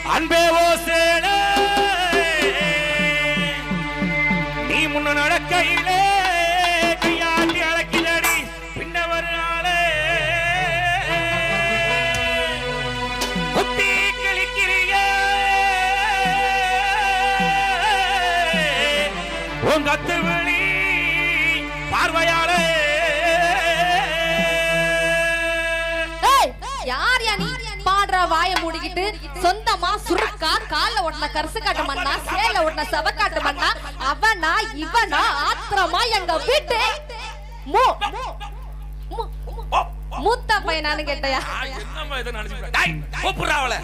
அன்பே ஓ சேலே நீ முன்ன நடக்கையிலே கையாட்டி அழைக்கிறடி பின்ன வருநாளே குத்தி கிழிக்கிறிய உங்க அத்து விழி பார்வையாளே ஏய், யார் யா நீ பாடுற வாய மூடிக்கிட்டு சொந்தமா சுருக்கா கால்ல ஒட்டின கரிசு காட்டு மண்ணா சேல ஒட்டின சவக்காட்டு மண்ணா அவனா இவனா ஆத்திரமா எங்க வீட்டு மூ மூ- மூத்த பையனான்னு கேட்டயா என்னம்மா இதை நினைச்சுக்கிட்ட? டேய், கூப்பிடுறா அவளை.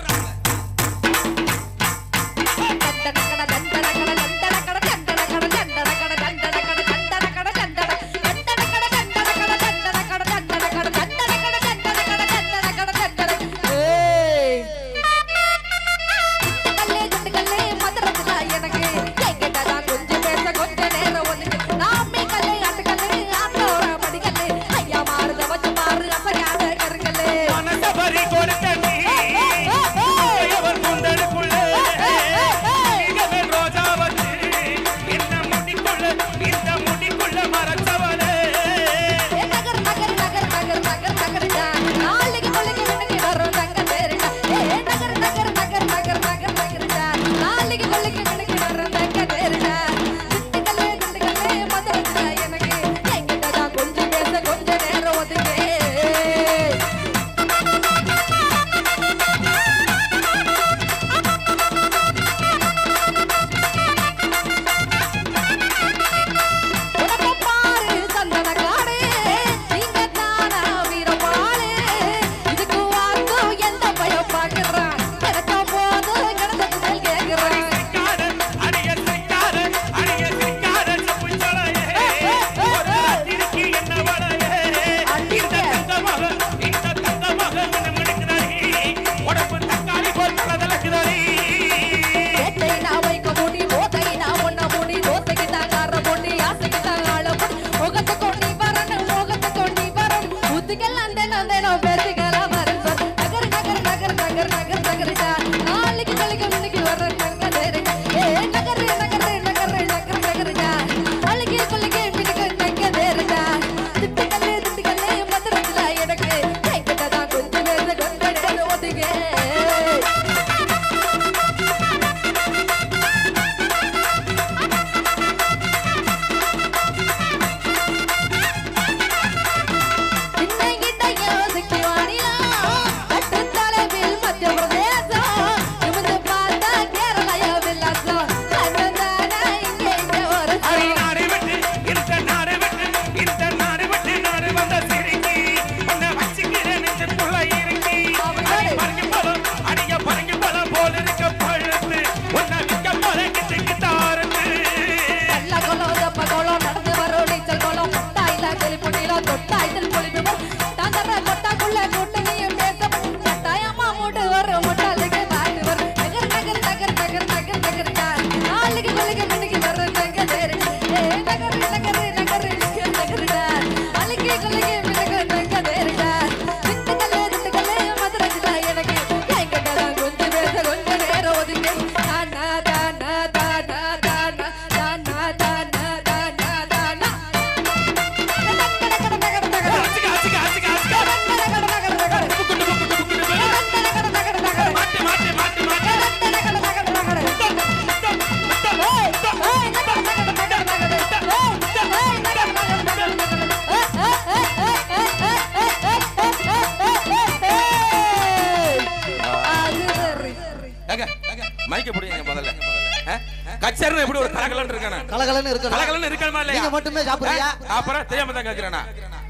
தண்டனக்கட, தண்டனக்கட, தண்டனக்கட, தண்டனக்கட, தண்டனக்கட, தண்டனக்கட, தண்டனக்கட, தண்டன- தண்டனக்கட, தண்டனக்கட, தண்டனக்கட, தண்டனக்கட, தண்டனக்கட, தண்டனக்கட, தண்டனக்கட, தண்டன- ஏய். திண்டுக்கல்லே, திண்டுக்கல்லே, மதுரத்துல எனக்கு என்கிட்டதான் கொஞ்சம் பேச கொஞ்ச நேரம் ஒதுக்கு. நாமே கல்லே, ஆட்டுக்கல்லே, ஆட்டோர படிக்கல்லே. ஐயா மாறுத வச்சு மாறு அசையாத கருங்கல்லே. மனச பறி கொடுத்த நீ, உடையவர் கூந்தலுக்குள்ளே, மிகவே ரோஜா வச்சு, இந்த முடிக்குள்ள, இந்த முடிக்குள்ள மறைச்சவளே. ஏ நகர் நகர் நகர் நகர் நகர் நகர்டா நாளைக்கு கொள்ளைக்கு விட்டுக்கு வரும் தங்க தேருடா ஏ நகர் நகர் நகர் நகர் நகர் நகர்டா நாளைக்கு கொள்ளைக்கு விட்டுக்கு வரும் தங்க தேருடா திண்டுக்கல்லே திண்டுக்கல்லே மதுரடா எனக்கு என்கிட்ட கொஞ்சம் பேச கொஞ்ச நேரம் ஒதுங்க உனக்கு பாரு சந்தன காடு நீங்க தானா வீரபாடு இதுக்கு வாக்கும் எந்த பயம் பார்க்கறான் கிடைச்ச போதும் கிடந்தது மேல் கேட்கறான் சிக்காரன், அடிய சிக்காரன், அடிய சிக்காரன் செப்புச்சலையே. ஒரு ராத்திரிக்கு என்ன வலையே? இந்த தங்க மகன், இந்த தங்க மகன் என்ன மினுக்குதடி? உடம்பு தக்காளி போல் பலதலக்குதடி. கோட்டை நான் வைக்க முடி போதை நான் ஒன்ன முடி தோசைக்கு தாங்கார பொண்ணி ஆசைக்கு தாங்காள பொண்ணி முகத்தை கொண்டி வரணும் முகத்தை கொண்டி வரணும் புத்திக்கெல்லாம் தினம் தினம் பேசிக்கலாம் வரேன் சார் நகர் நகர் நகர் நகர் நகர் நகர்டா நாளைக்கு நாளைக்கு முன்னைக்கு வர நங்க நேருடா ஏ நகர் நகர் நகர் நகர் நகர்டா நாளைக்கு கொள்ளைக்கு பின்னுக்கு நங்க நேருடா திட்டுக்கல்லே திட்டுக்கல்லே மதுரத்துல எனக்கு என்கிட்ட தான் கொஞ்சம் பேச கொஞ்சம் நேரம் ஒதுங்க இன்னைக்கிட்ட யோசிக்கு வாணியா கட்டு தலைவில் மத்திய பிரதேசம் நிமிந்து பார்த்தா கேரளையா வில்லாசம் கண்ணந்தானா இங்கே இங்கே ஒரு அடி நாடு விட்டு, இந்த நாடு விட்டு, இந்த நாடு விட்டு நாடு வந்த சிறுக்கி. உன்னை வச்சுக்கிறேன் நெஞ்சுக்குள்ள இறுக்கி. அடி பறங்கி பழம், அடிய பறங்கி பழம் போல் இருக்க பழுத்து. உன்னை விக்க போல கிட்டு கிட்ட ஆறுது. நல்ல குளம் தப்ப குளம் நடந்து வரும் நீச்சல் குளம் தாயில கிளி புட்டில தொட்டாய்தல் பொழிவு தாந்தர கொட்டாக்குள்ள கூட்டணியும் பேச கட்டாயமா மூட்டு வரும் முட்டாளுக்கு பாட்டு வரும் நகர் நகர் நகர் நகர் நகர் நகர்டா நாளைக்கு கொள்ளைக்கு மணிக்கு வர நங்க தேரு ஏ நகர் நகர் நகர் நகர் நகர்டா நாளைக்கு கொள்ளைக்கு மணிக்கு நங்க தேருடா திண்டுக்கல்லே திண்டுக்கல்லே மதுரைடா எனக்கு என்கிட்ட தான் கொஞ்சம் பேச கொஞ்ச நேரம் ஒதுங்க தானா தானா தானா தானா தானா தானா தானா தானா அச்சுக்க, அச்சுக்க, அச்சுக்க, அச்சுக்க. குட்டு, குட்டு, குட்டு, குட்டு, குட்டு. மாட்டு, மாட்டு, மாட்டு, மாட்டு. ஏங்க, ஏங்க, மைக்க பிடிங்க முதல்ல ஆ? கச்சேரின்னு எப்படி ஒரு கலகலன்னு இருக்கானே கலகலன்னு இருக்கணும் கலகலன்னு இருக்கணுமா இல்லையா நீங்க மட்டுமே சாப்பிடுறியா ஆ? அப்புறம் தெரியாம தான் கேக்குறேனா